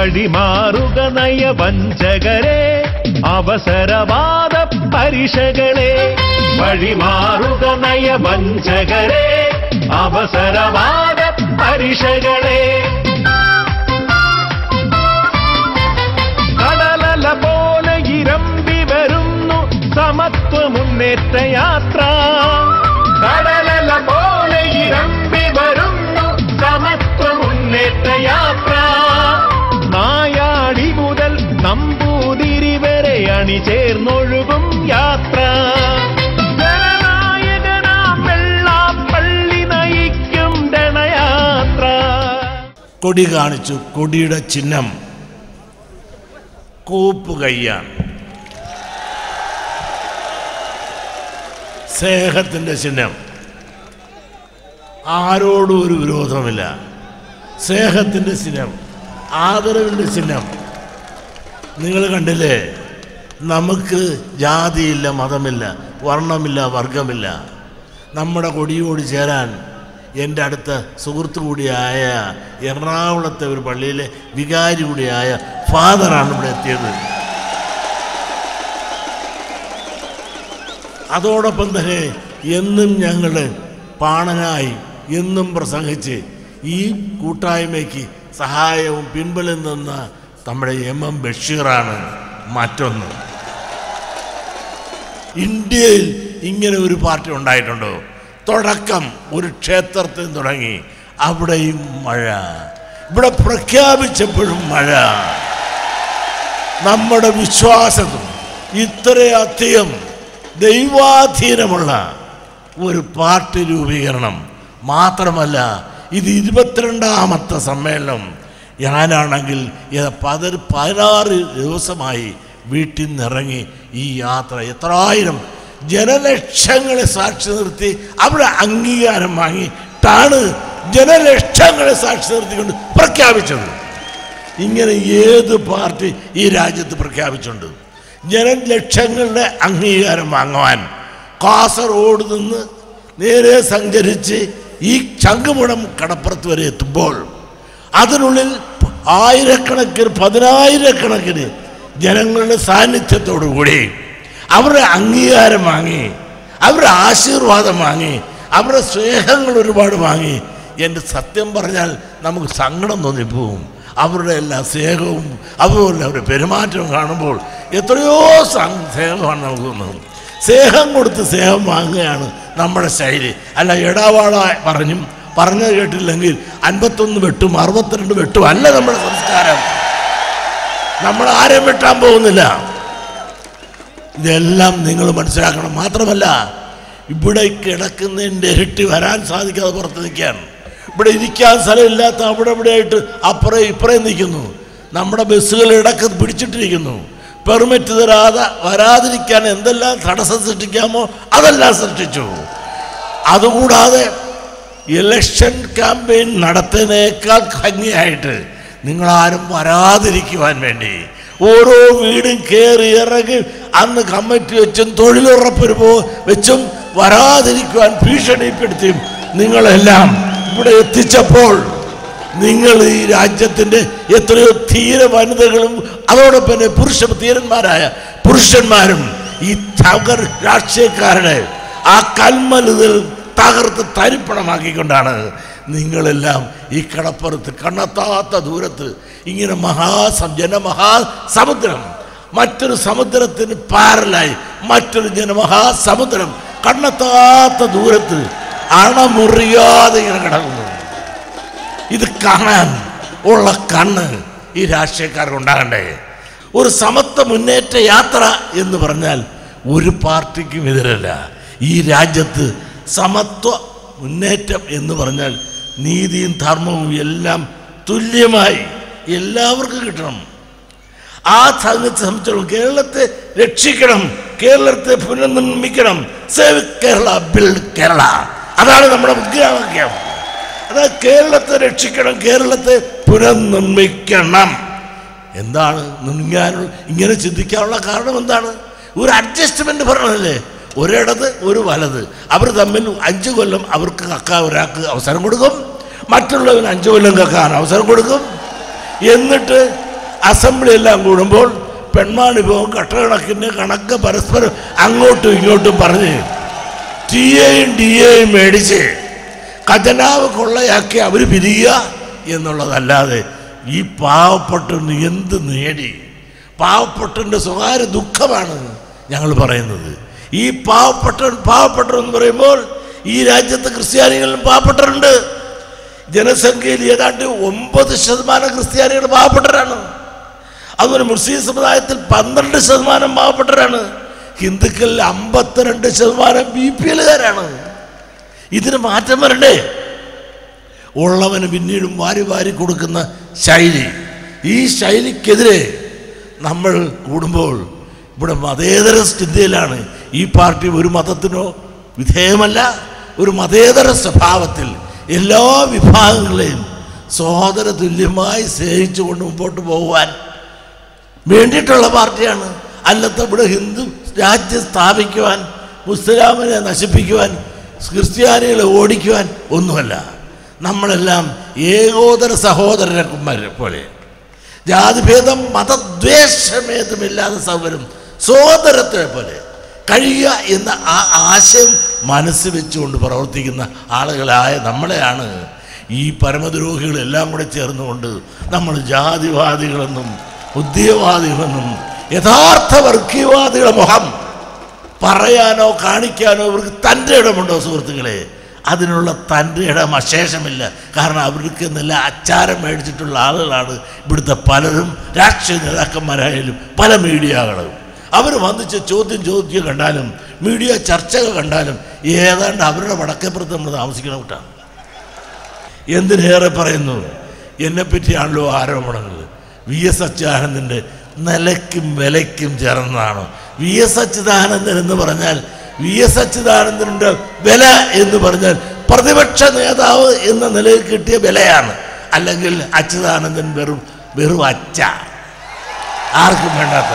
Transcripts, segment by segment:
വഴിമാറുക നയവഞ്ചകരെ അവസരവാദ പരിഷകളെ വഴിമാറുക നയവഞ്ചകരെ അവസരവാദ പരിഷകളെ കടലല പോലെ ഇരമ്പി വരുന്നു സമത്വ മുന്നേറ്റ യാത്ര കടലല പോലെ ഇരമ്പി വരുന്നു സമത്വ മുന്നേറ്റ യാത്ര നായാടി മുതൽ നമ്പൂതിരി വരെ അണിചേർന്നൊഴുകും യാത്ര ജനനായകനാം വെള്ളാപ്പള്ളി നയിക്കും രണയാത്ര കൊടി കാണിച്ചു കൊടിയുടെ ചിഹ്നം കൂപ്പ് കയ്യാണ് സ്നേഹത്തിൻ്റെ ചിഹ്നം ആരോടും ഒരു വിരോധമില്ല സ്നേഹത്തിൻ്റെ ചിഹ്നം ആദരവിൻ്റെ ചിഹ്നം നിങ്ങൾ കണ്ടില്ലേ നമുക്ക് ജാതിയില്ല മതമില്ല വർണ്ണമില്ല വർഗമില്ല നമ്മുടെ കൊടിയോട് ചേരാൻ എൻ്റെ അടുത്ത സുഹൃത്തു കൂടിയായ എറണാകുളത്തെ ഒരു പള്ളിയിലെ വികാരി കൂടിയായ ഫാദറാണ് ഇവിടെ എത്തിയത് അതോടൊപ്പം തന്നെ എന്നും ഞങ്ങൾ പാണനായി എന്നും പ്രസംഗിച്ച് ഈ കൂട്ടായ്മയ്ക്ക് സഹായവും പിൻബലം നിന്ന നമ്മുടെ എം എം ബഷീറാണ് മറ്റൊന്ന് ഇന്ത്യയിൽ ഇങ്ങനെ ഒരു പാർട്ടി ഉണ്ടായിട്ടുണ്ടോ തുടക്കം ഒരു ക്ഷേത്രത്തിൽ തുടങ്ങി അവിടെയും മഴ ഇവിടെ പ്രഖ്യാപിച്ചപ്പോഴും മഴ നമ്മുടെ വിശ്വാസത്തും ഇത്രയധികം ദൈവാധീനമുള്ള ഒരു പാർട്ടി രൂപീകരണം മാത്രമല്ല ഇത് ഇരുപത്തിരണ്ടാമത്തെ സമ്മേളനം ഞാനാണെങ്കിൽ ഇത് പതിന് പതിനാറ് ദിവസമായി വീട്ടിൽ നിന്നിറങ്ങി ഈ യാത്ര എത്രായിരം ജനലക്ഷങ്ങളെ സാക്ഷി നിർത്തി അവിടെ അംഗീകാരം വാങ്ങിയിട്ടാണ് ജനലക്ഷങ്ങളെ സാക്ഷി നിർത്തിക്കൊണ്ട് പ്രഖ്യാപിച്ചത് ഇങ്ങനെ ഏത് പാർട്ടി ഈ രാജ്യത്ത് പ്രഖ്യാപിച്ചിട്ടുണ്ട് ജനലക്ഷങ്ങളുടെ അംഗീകാരം വാങ്ങുവാൻ കാസർഗോഡ് നിന്ന് നേരെ സഞ്ചരിച്ച് ഈ ചങ്കുമുടം കടപ്പുറത്ത് വരെ എത്തുമ്പോൾ അതിനുള്ളിൽ ആയിരക്കണക്കിന് പതിനായിരക്കണക്കിന് ജനങ്ങളുടെ സാന്നിധ്യത്തോടു കൂടി അവരുടെ അംഗീകാരം വാങ്ങി അവരുടെ ആശീർവാദം വാങ്ങി അവരുടെ സ്നേഹങ്ങൾ ഒരുപാട് വാങ്ങി എൻ്റെ സത്യം പറഞ്ഞാൽ നമുക്ക് സങ്കടം തോന്നിപ്പോവും അവരുടെ എല്ലാ സ്നേഹവും അതുപോലെ അവരുടെ പെരുമാറ്റവും കാണുമ്പോൾ എത്രയോ സം- സ്നേഹമാണ് നമുക്ക് തോന്നുന്നത് സ്നേഹം കൊടുത്ത് സ്നേഹം വാങ്ങുകയാണ് നമ്മുടെ ശൈലി അല്ല ഇടവാള പറഞ്ഞും പറഞ്ഞത് കേട്ടില്ലെങ്കിൽ അൻപത്തൊന്ന് വെട്ടും അറുപത്തിരണ്ട് വെട്ടും അല്ല നമ്മുടെ സംസ്കാരം നമ്മൾ ആരെയും വെട്ടാൻ പോകുന്നില്ല ഇതെല്ലാം നിങ്ങൾ മനസ്സിലാക്കണം മാത്രമല്ല ഇവിടെ കിടക്കുന്നതിൻ്റെ ഇരട്ടി വരാൻ സാധിക്കാതെ പുറത്ത് നിൽക്കുകയാണ് ഇവിടെ ഇരിക്കാൻ സ്ഥലമില്ലാത്ത അവിടെ ഇവിടെ ആയിട്ട് അപ്പുറം ഇപ്പുറം നിൽക്കുന്നു നമ്മുടെ ബസ്സുകൾ ഇടക്ക് പിടിച്ചിട്ടിരിക്കുന്നു പെർമിറ്റ് തരാതെ വരാതിരിക്കാൻ എന്തെല്ലാം തടസ്സം സൃഷ്ടിക്കാമോ അതെല്ലാം സൃഷ്ടിച്ചു അതുകൂടാതെ ഇലക്ഷൻ ക്യാമ്പയിൻ നടത്തുന്നതിനേക്കാൾ ഭംഗിയായിട്ട് നിങ്ങളാരും വരാതിരിക്കുവാൻ വേണ്ടി ഓരോ വീടും കയറി ഇറങ്ങി അന്ന് കമ്മിറ്റി വെച്ചും തൊഴിലുറപ്പ് പോ- വെച്ചും വരാതിരിക്കുവാൻ ഭീഷണിപ്പെടുത്തിയും നിങ്ങളെല്ലാം ഇവിടെ എത്തിച്ചപ്പോൾ നിങ്ങൾ ഈ രാജ്യത്തിൻ്റെ എത്രയോ ധീര വനിതകളും അതോടൊപ്പം തന്നെ പുരുഷ ധീരന്മാരായ പുരുഷന്മാരും ഈ തകർ രാഷ്ട്രീയക്കാരുടെ ആ കൽമലുകൾ തകർത്ത് തരിപ്പണമാക്കിക്കൊണ്ടാണ് നിങ്ങളെല്ലാം ഈ കടപ്പുറത്ത് കണ്ണെത്താത്ത ദൂരത്ത് ഇങ്ങനെ മഹാസം ജനമഹാസമുദ്രം മറ്റൊരു സമുദ്രത്തിന് പാരലായി മറ്റൊരു ജനമഹാസമുദ്രം കണ്ണെത്താത്ത ദൂരത്ത് അണമുറിയാതെ ഇങ്ങനെ കിടക്കുന്നു ഇത് കാണാൻ ഉള്ള കണ്ണ് ഈ രാഷ്ട്രീയക്കാർക്ക് ഉണ്ടാകണ്ടേ ഒരു സമത്വ മുന്നേറ്റ യാത്ര എന്ന് പറഞ്ഞാൽ ഒരു പാർട്ടിക്കും എതിരല്ല ഈ രാജ്യത്ത് സമത്വ മുന്നേറ്റം എന്ന് പറഞ്ഞാൽ നീതിയും ധർമ്മവും എല്ലാം തുല്യമായി എല്ലാവർക്കും കിട്ടണം ആ സംഘത്തെ സംബന്ധിച്ചിടത്തോളം കേരളത്തെ രക്ഷിക്കണം കേരളത്തെ പുനർനിർമ്മിക്കണം സേവ് കേരള ബിൽഡ് കേരള അതാണ് നമ്മുടെ മുദ്രാവാക്യം അത് കേരളത്തെ രക്ഷിക്കണം കേരളത്തെ പുനർനിർമ്മിക്കണം എന്താണ് നിർമ്മിക്കാനുള്ള ഇങ്ങനെ ചിന്തിക്കാനുള്ള കാരണം എന്താണ് ഒരു അഡ്ജസ്റ്റ്മെന്റ് പറഞ്ഞതല്ലേ ഒരിടത് ഒരു വലത് അവർ തമ്മിൽ അഞ്ച് കൊല്ലം അവർക്ക് കക്കാൻ ഒരാൾക്ക് അവസരം കൊടുക്കും മറ്റുള്ളവന് അഞ്ച് കൊല്ലം കക്കാൻ അവസരം കൊടുക്കും എന്നിട്ട് അസംബ്ലി എല്ലാം കൂടുമ്പോൾ പെൺമാണിഭവം കട്ടകണക്കിന് കണക്ക് പരസ്പരം അങ്ങോട്ടും ഇങ്ങോട്ടും പറഞ്ഞ് ടി എയും ഡി എയും മേടിച്ച് ഖജനാവ് കൊള്ളയാക്കി അവർ പിരിയുക എന്നുള്ളതല്ലാതെ ഈ പാവപ്പെട്ടവന് എന്ത് നേടി പാവപ്പെട്ടവൻ്റെ സ്വകാര്യ ദുഃഖമാണ് ഞങ്ങൾ പറയുന്നത് ഈ പാവപ്പെട്ടവൻ പാവപ്പെട്ടവൻ എന്ന് പറയുമ്പോൾ ഈ രാജ്യത്ത് ക്രിസ്ത്യാനികളിലും പാവപ്പെട്ടവരുണ്ട് ജനസംഖ്യയിൽ ഏതാണ്ട് ഒമ്പത് ശതമാനം ക്രിസ്ത്യാനികൾ പാവപ്പെട്ടവരാണ് അതുപോലെ മുസ്ലിം സമുദായത്തിൽ പന്ത്രണ്ട് ശതമാനം പാവപ്പെട്ടവരാണ് ഹിന്ദുക്കളിൽ അമ്പത്തിരണ്ട് ശതമാനം ബി പി എല്ലുകാരാണ് ഇതിന് മാറ്റം വരണ്ടേ ഉള്ളവന് പിന്നീടും വാരി വാരി കൊടുക്കുന്ന ശൈലി ഈ ശൈലിക്കെതിരെ നമ്മൾ കൂടുമ്പോൾ ഇവിടെ മതേതര ചിന്തയിലാണ് ഈ പാർട്ടി ഒരു മതത്തിനോ വിധേയമല്ല ഒരു മതേതര സ്വഭാവത്തിൽ എല്ലാ വിഭാഗങ്ങളെയും സഹോദര തുല്യമായി സ്നേഹിച്ചുകൊണ്ട് മുമ്പോട്ട് പോകുവാൻ വേണ്ടിയിട്ടുള്ള പാർട്ടിയാണ് അല്ലത്തെ ഇവിടെ ഹിന്ദു രാജ്യം സ്ഥാപിക്കുവാൻ മുസ്ലിമിനെ നശിപ്പിക്കുവാൻ ക്രിസ്ത്യാനികളെ ഓടിക്കുവാൻ ഒന്നുമല്ല നമ്മളെല്ലാം ഏകോദര സഹോദരന്മാരെ പോലെ ജാതിഭേദം മതദ്വേഷഭേദമില്ലാതെ സൗകര്യം സോദരത്തെ പോലെ കഴിയുക എന്ന ആ ആശയം മനസ്സ് വെച്ചുകൊണ്ട് പ്രവർത്തിക്കുന്ന ആളുകളായ നമ്മളെയാണ് ഈ പരമദ്രോഹികളെല്ലാം കൂടെ ചേർന്നുകൊണ്ട് നമ്മൾ ജാതിവാദികളെന്നും ഉദ്യോഗവാദികളെന്നും യഥാർത്ഥ വർഗീയവാദികളുടെ മുഖം പറയാനോ കാണിക്കാനോ ഇവർക്ക് തൻ്റെ ഇടമുണ്ടോ സുഹൃത്തുക്കളെ അതിനുള്ള തൻ്റെ ഇടം അശേഷമില്ല കാരണം അവർക്ക് നല്ല അച്ചാരം മേടിച്ചിട്ടുള്ള ആളുകളാണ് ഇവിടുത്തെ പലരും രാഷ്ട്രീയ നേതാക്കന്മാരായാലും പല മീഡിയകളും അവർ വന്നിച്ച് ചോദ്യം ചോദ്യം കണ്ടാലും മീഡിയ ചർച്ചകൾ കണ്ടാലും ഏതാണ്ട് അവരുടെ വടക്കേപ്പുറത്ത് നമ്മൾ താമസിക്കുന്ന കൂട്ടാണ് എന്തിനേറെ പറയുന്നു എന്നെപ്പറ്റിയാണല്ലോ ആരോപണങ്ങൾ വി എസ് അച്യുതാനന്ദൻ്റെ നിലയ്ക്കും വിലയ്ക്കും ചേർന്നതാണ് വി എസ് അച്യുതാനന്ദൻ എന്ന് പറഞ്ഞാൽ വി എസ് അച്യുതാനന്ദൻ്റെ വില എന്ന് പറഞ്ഞാൽ പ്രതിപക്ഷ നേതാവ് എന്ന നിലയിൽ കിട്ടിയ വിലയാണ് അല്ലെങ്കിൽ അച്യുതാനന്ദൻ വെറും വെറും അച്ച ആർക്കും വേണ്ടാത്ത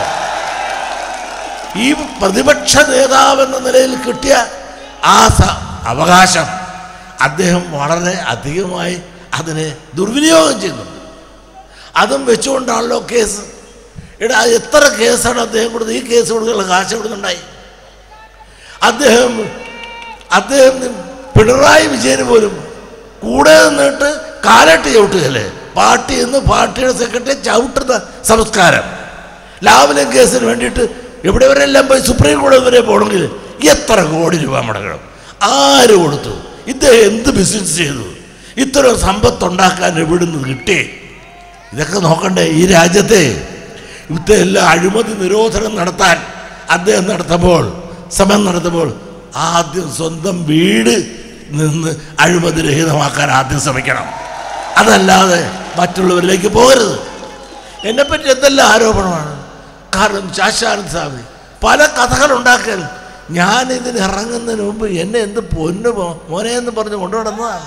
ഈ പ്രതിപക്ഷ നേതാവ് എന്ന നിലയിൽ കിട്ടിയ ആ സ- അവകാശം അദ്ദേഹം വളരെ അധികമായി അതിനെ ദുർവിനിയോഗം ചെയ്യുന്നുണ്ട് അതും വെച്ചുകൊണ്ടാണല്ലോ കേസ് എടാ എത്ര കേസാണ് അദ്ദേഹം കൊടുത്തത് ഈ കേസ് കൊടുക്കാനുള്ള കാശ് കൊടുക്കുന്നുണ്ടായി അദ്ദേഹം അദ്ദേഹം പിണറായി വിജയന് പോലും കൂടെ നിന്നിട്ട് കാലട്ട് ചവിട്ടുകയല്ലേ പാർട്ടി എന്ന് പാർട്ടിയുടെ സെക്രട്ടറി ചവിട്ടുന്ന സംസ്കാരം ലാവലം കേസിന് വേണ്ടിയിട്ട് എവിടെ വരെ എല്ലാം പോയി സുപ്രീം കോടതി വരെ പോകണമെങ്കിൽ എത്ര കോടി രൂപ മുടക്കണം ആര് കൊടുത്തു ഇദ്ദേഹം എന്ത് ബിസിനസ് ചെയ്തു ഇത്തരം സമ്പത്തുണ്ടാക്കാൻ എവിടുന്ന് കിട്ടി ഇതൊക്കെ നോക്കണ്ടേ ഈ രാജ്യത്തെ ഇവിടുത്തെ എല്ലാ അഴിമതി നിരോധനം നടത്താൻ അദ്ദേഹം നടത്തുമ്പോൾ സമയം നടത്തുമ്പോൾ ആദ്യം സ്വന്തം വീട് നിന്ന് അഴിമതി രഹിതമാക്കാൻ ആദ്യം ശ്രമിക്കണം അതല്ലാതെ മറ്റുള്ളവരിലേക്ക് പോകരുത് എന്നെപ്പറ്റി എന്തെല്ലാം ആരോപണമാണ് കാരണം ശാശാനന്ദ് സ്വാമി പല കഥകളുണ്ടാക്കൽ ഞാൻ ഇതിന് ഇറങ്ങുന്നതിന് മുമ്പ് എന്നെ എന്ത് പൊന്നു മോ- മോനെ എന്ന് പറഞ്ഞ് കൊണ്ടുനടന്നതാണ്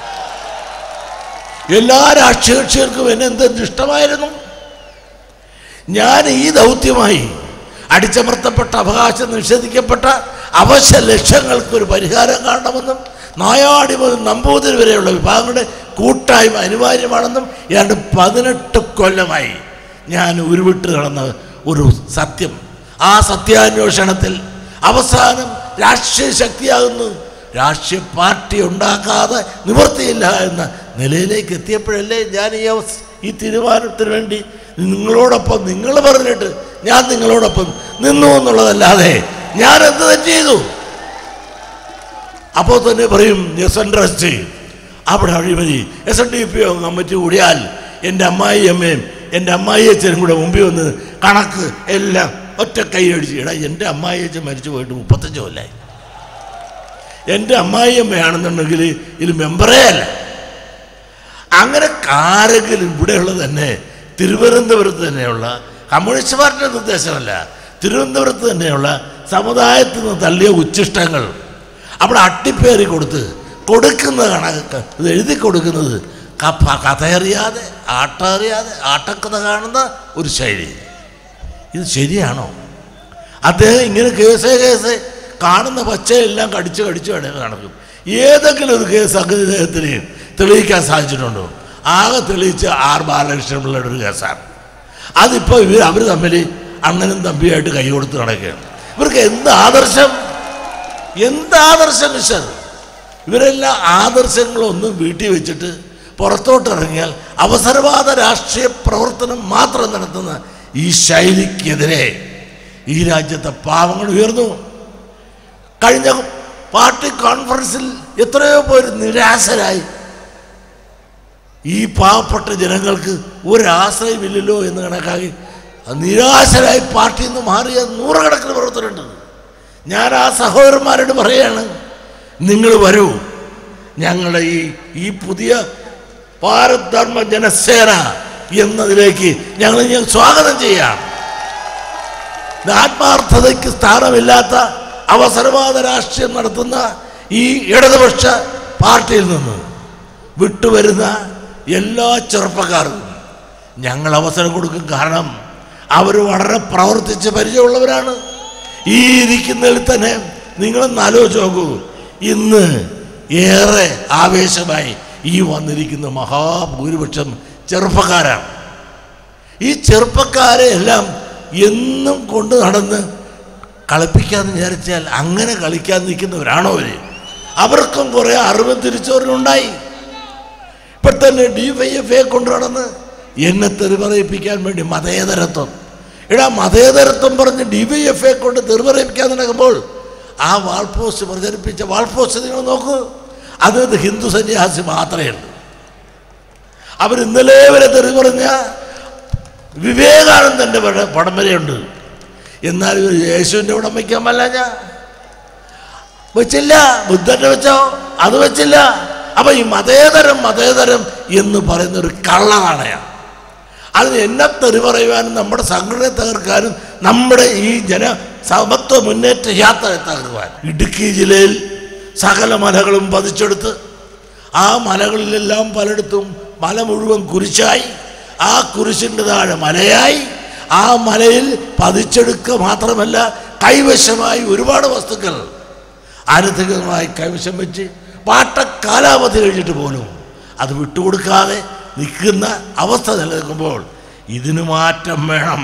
എല്ലാ രാഷ്ട്രീയ കക്ഷികൾക്കും എന്നെ എന്ത് ഇഷ്ടമായിരുന്നു ഞാൻ ഈ ദൗത്യമായി അടിച്ചമർത്തപ്പെട്ട അവകാശം നിഷേധിക്കപ്പെട്ട അവശ്യ ലക്ഷ്യങ്ങൾക്ക് ഒരു പരിഹാരം കാണണമെന്നും നായാടി മുതൽ നമ്പൂതിരി വരെയുള്ള വിഭാഗങ്ങളുടെ കൂട്ടായ്മ അനിവാര്യമാണെന്നും ഏതാണ്ട് പതിനെട്ട് കൊല്ലമായി ഞാൻ ഉരുവിട്ട് നടന്ന ഒരു സത്യം ആ സത്യാന്വേഷണത്തിൽ അവസാനം രാഷ്ട്രീയ ശക്തിയാകുന്നു രാഷ്ട്രീയ പാർട്ടി ഉണ്ടാക്കാതെ നിവൃത്തിയില്ല എന്ന നിലയിലേക്ക് എത്തിയപ്പോഴല്ലേ ഞാൻ ഈ അവസ് ഈ തീരുമാനത്തിന് വേണ്ടി നിങ്ങളോടൊപ്പം നിങ്ങൾ പറഞ്ഞിട്ട് ഞാൻ നിങ്ങളോടൊപ്പം നിന്നു എന്നുള്ളതല്ലാതെ ഞാൻ എന്ത് തെറ്റ് ചെയ്തു അപ്പോൾ തന്നെ പറയും എസ് എൻ ട്രസ്റ്റ് അവിടെ അഴിമതി എസ് എൻ ഡി പി ഒ കമ്മിറ്റി കൂടിയാൽ എൻ്റെ അമ്മായി അമ്മയും എൻ്റെ അമ്മായി അച്ഛനും കൂടെ മുമ്പിൽ വന്ന് കണക്ക് എല്ലാം ഒറ്റ കൈ അടിച്ച് ഇടാ എൻ്റെ അമ്മായി അച്ഛൻ മരിച്ചു പോയിട്ട് മുപ്പത്തഞ്ച് കൊല്ലായി എൻ്റെ അമ്മായി അമ്മയാണെന്നുണ്ടെങ്കിൽ ഇത് മെമ്പറേ അല്ല അങ്ങനെ ആരെങ്കിലും ഇവിടെയുള്ളത് തന്നെ തിരുവനന്തപുരത്ത് തന്നെയുള്ള കമ്മ്യൂണിസ്റ്റ് പാർട്ടിയുടെ നിർദ്ദേശമല്ല തിരുവനന്തപുരത്ത് തന്നെയുള്ള സമുദായത്തിൽ നിന്ന് തള്ളിയ ഉച്ചിഷ്ടങ്ങൾ അവിടെ അട്ടിപ്പേറി കൊടുത്ത് കൊടുക്കുന്ന കണക്ക് ഇത് എഴുതി കൊടുക്കുന്നത് ക- കഥ അറിയാതെ ആട്ടം അറിയാതെ ആട്ടക്കഥ കാണുന്ന ഒരു ശൈലി ഇത് ശരിയാണോ അദ്ദേഹം ഇങ്ങനെ കേസേ കേസ് കാണുന്ന പച്ചയെല്ലാം കടിച്ച് കടിച്ച് കട- നടക്കും ഏതെങ്കിലും ഒരു കേസ് അദ്ദേഹത്തിന് തെളിയിക്കാൻ സാധിച്ചിട്ടുണ്ടോ ആകെ തെളിയിച്ച ആർ ബാലകൃഷ്ണപിള്ളയുടെ ഒരു കേസാണ് അതിപ്പോൾ ഇവർ അവർ തമ്മിൽ അണ്ണനും തമ്പിയായിട്ട് കൈ കൊടുത്ത് നടക്കുകയാണ് ഇവർക്ക് എന്ത് ആദർശം എന്ത് ആദർശം മിസ്റ്റർ ഇവരെല്ലാം ആദർശങ്ങളൊന്നും വീട്ടിൽ വെച്ചിട്ട് പുറത്തോട്ട് ഇറങ്ങിയാൽ അവസരവാദ രാഷ്ട്രീയ പ്രവർത്തനം മാത്രം നടത്തുന്ന ഈ ശൈലിക്കെതിരെ ഈ രാജ്യത്തെ പാവങ്ങൾ ഉയർന്നു കഴിഞ്ഞ പാർട്ടി കോൺഫറൻസിൽ എത്രയോ പേര് നിരാശരായി ഈ പാവപ്പെട്ട ജനങ്ങൾക്ക് ഒരാശ്രയമില്ലല്ലോ എന്ന് കണക്കാക്കി നിരാശരായി പാർട്ടിയിൽ നിന്ന് മാറിയ നൂറുകണക്കിന് പ്രവർത്തനമുണ്ട് ഞാൻ ആ സഹോദരന്മാരോട് പറയാണ് നിങ്ങൾ വരൂ ഞങ്ങളുടെ ഈ ഈ പുതിയ ഭാരത് ധർമ്മ ജനസേന എന്നതിലേക്ക് ഞങ്ങൾ ഞാൻ സ്വാഗതം ചെയ്യാം ഇത് ആത്മാർത്ഥതയ്ക്ക് സ്ഥാനമില്ലാത്ത അവസരവാദ രാഷ്ട്രീയം നടത്തുന്ന ഈ ഇടതുപക്ഷ പാർട്ടിയിൽ നിന്ന് വിട്ടുവരുന്ന എല്ലാ ചെറുപ്പക്കാർക്കും ഞങ്ങൾ അവസരം കൊടുക്കും കാരണം അവർ വളരെ പ്രവർത്തിച്ച് പരിചയമുള്ളവരാണ് ഈ ഇരിക്കുന്നതിൽ തന്നെ നിങ്ങളൊന്ന് ആലോചിച്ച് നോക്കൂ ഇന്ന് ഏറെ ആവേശമായി ഈ വന്നിരിക്കുന്ന മഹാഭൂരിപക്ഷം ചെറുപ്പക്കാരാണ് ഈ ചെറുപ്പക്കാരെ എല്ലാം എന്നും കൊണ്ട് നടന്ന് കളിപ്പിക്കാന്ന് വിചാരിച്ചാൽ അങ്ങനെ കളിക്കാൻ നിൽക്കുന്നവരാണോ അവര് അവർക്കും കുറെ അറിവ് തിരിച്ചറിവുണ്ടായി ഇപ്പൊ തന്നെ ഡി വൈ എഫ് എ കൊണ്ടു നടന്ന് എന്നെ തെറിപറയിപ്പിക്കാൻ വേണ്ടി മതേതരത്വം എടാ മതേതരത്വം പറഞ്ഞ് ഡി വൈ എഫ് എ കൊണ്ട് തെറിപറയിപ്പിക്കാൻ നടക്കുമ്പോൾ ആ വാൾപോസ്റ്റ് പ്രചരിപ്പിച്ച വാൾപോസ്റ്റ് നിങ്ങൾ നോക്കൂ അത് ഹിന്ദു സന്യാസി മാത്രമേ ഉള്ളൂ അവർ ഇന്നലെ വരെ തെറി പറഞ്ഞ വിവേകാനന്ദൻ്റെ പട- പടം വരെയുണ്ട് എന്നാൽ ഇവർ യേശുവിൻ്റെ പടം വയ്ക്കാൻ പറ്റില്ല വെച്ചില്ല ബുദ്ധന്റെ വെച്ചോ അത് വെച്ചില്ല അപ്പൊ ഈ മതേതരം മതേതരം എന്ന് പറയുന്ന ഒരു കള്ളനാണയാണ് അതിന് എന്നെ തെറി പറയുവാനും നമ്മുടെ സംഘടനയെ തകർക്കാനും നമ്മുടെ ഈ ജന സമത്വ മുന്നേറ്റ യാത്രയെ തകർക്കുവാൻ ഇടുക്കി ജില്ലയിൽ സകല മലകളും പതിച്ചെടുത്ത് ആ മലകളിലെല്ലാം പലയിടത്തും മല മുഴുവൻ കുരിശായി ആ കുരിശിൻ്റെ താഴെ മലയായി ആ മലയിൽ പതിച്ചെടുക്കുക മാത്രമല്ല കൈവശമായി ഒരുപാട് വസ്തുക്കൾ അനധികൃതമായി കൈവശം വെച്ച് പാട്ട കാലാവധി കഴിഞ്ഞിട്ട് പോലും അത് വിട്ടുകൊടുക്കാതെ നിൽക്കുന്ന അവസ്ഥ നിലനിൽക്കുമ്പോൾ ഇതിന് മാറ്റം വേണം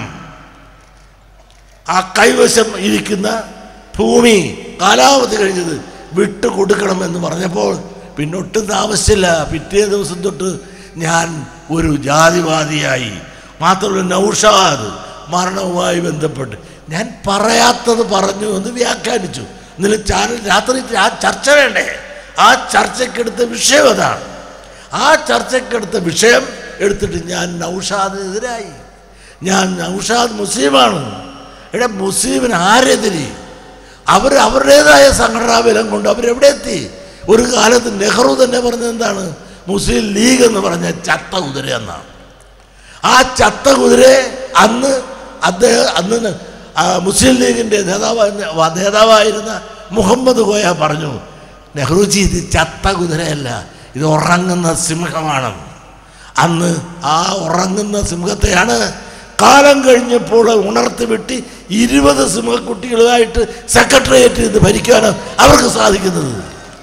ആ കൈവശം ഇരിക്കുന്ന ഭൂമി കാലാവധി കഴിഞ്ഞത് വിട്ടു കൊടുക്കണമെന്ന് പറഞ്ഞപ്പോൾ പിന്നൊട്ടും താമസിച്ചില്ല പിറ്റേ ദിവസം തൊട്ട് ഞാൻ ഒരു ജാതിവാദിയായി മാത്രമല്ല നൗഷാദ് മരണവുമായി ബന്ധപ്പെട്ട് ഞാൻ പറയാത്തത് പറഞ്ഞു എന്ന് വ്യാഖ്യാനിച്ചു ഇന്നലെ ചാനൽ രാത്രി ആ ചർച്ച വേണ്ടേ ആ ചർച്ചയ്ക്കെടുത്ത വിഷയം അതാണ് ആ ചർച്ചയ്ക്കെടുത്ത വിഷയം എടുത്തിട്ട് ഞാൻ നൗഷാദിനെതിരായി ഞാൻ നൗഷാദ് മുസ്ലിമാണ് ഇവിടെ മുസ്ലിമിന് ആരെതിരി അവർ അവരുടേതായ സംഘടനാ ബലം കൊണ്ട് അവരെവിടെ എത്തി ഒരു കാലത്ത് നെഹ്റു തന്നെ പറഞ്ഞത് എന്താണ് മുസ്ലിം ലീഗ് എന്ന് പറഞ്ഞ ചത്ത കുതിര എന്നാണ് ആ ചത്ത കുതിരയെ അന്ന് അദ്ദേഹം അന്ന് ആ മുസ്ലിം ലീഗിൻ്റെ നേതാവായ നേതാവായിരുന്ന മുഹമ്മദ് കോയ പറഞ്ഞു നെഹ്റുജി ഇത് ചത്ത കുതിരയല്ല ഇത് ഉറങ്ങുന്ന സിംഹമാണ് അന്ന് ആ ഉറങ്ങുന്ന സിംഹത്തെയാണ് കാലം കഴിഞ്ഞപ്പോൾ ഉണർത്തി വെട്ടി ഇരുപത് സിംഹക്കുട്ടികളുമായിട്ട് സെക്രട്ടേറിയറ്റ് ഇത് ഭരിക്കാനാണ് അവർക്ക് സാധിക്കുന്നത്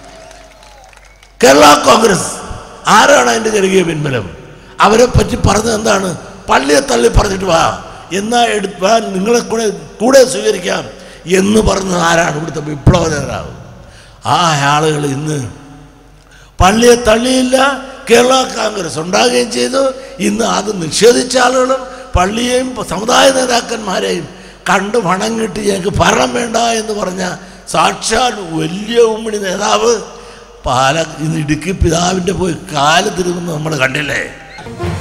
കേരള കോൺഗ്രസ് ആരാണ് അതിൻ്റെ ജനകീയ പിൻബലം അവരെ പറ്റി പറഞ്ഞത് എന്താണ് പള്ളിയെ തള്ളി പറഞ്ഞിട്ട് വാ എന്നാ എടുത്ത് നിങ്ങളെ കൂടെ കൂടെ സ്വീകരിക്കാം എന്ന് പറഞ്ഞത് ആരാണ് ഇവിടുത്തെ വിപ്ലവ നേതാവ് ആ ആളുകൾ ഇന്ന് പള്ളിയെ തള്ളിയില്ല കേരള കോൺഗ്രസ് ഉണ്ടാകുകയും ചെയ്തു ഇന്ന് അത് നിഷേധിച്ച ആളുകളും പള്ളിയെയും സമുദായ നേതാക്കന്മാരെയും കണ്ട് വണങ്ങിട്ട് ഞങ്ങൾക്ക് ഭരണം വേണ്ട എന്ന് പറഞ്ഞ സാക്ഷാൽ വലിയ ഉമ്മണി നേതാവ് പാല ഇന്ന് ഇടുക്കി പിതാവിൻ്റെ പോയി കാല് തിരുമെന്ന് നമ്മൾ കണ്ടില്ലേ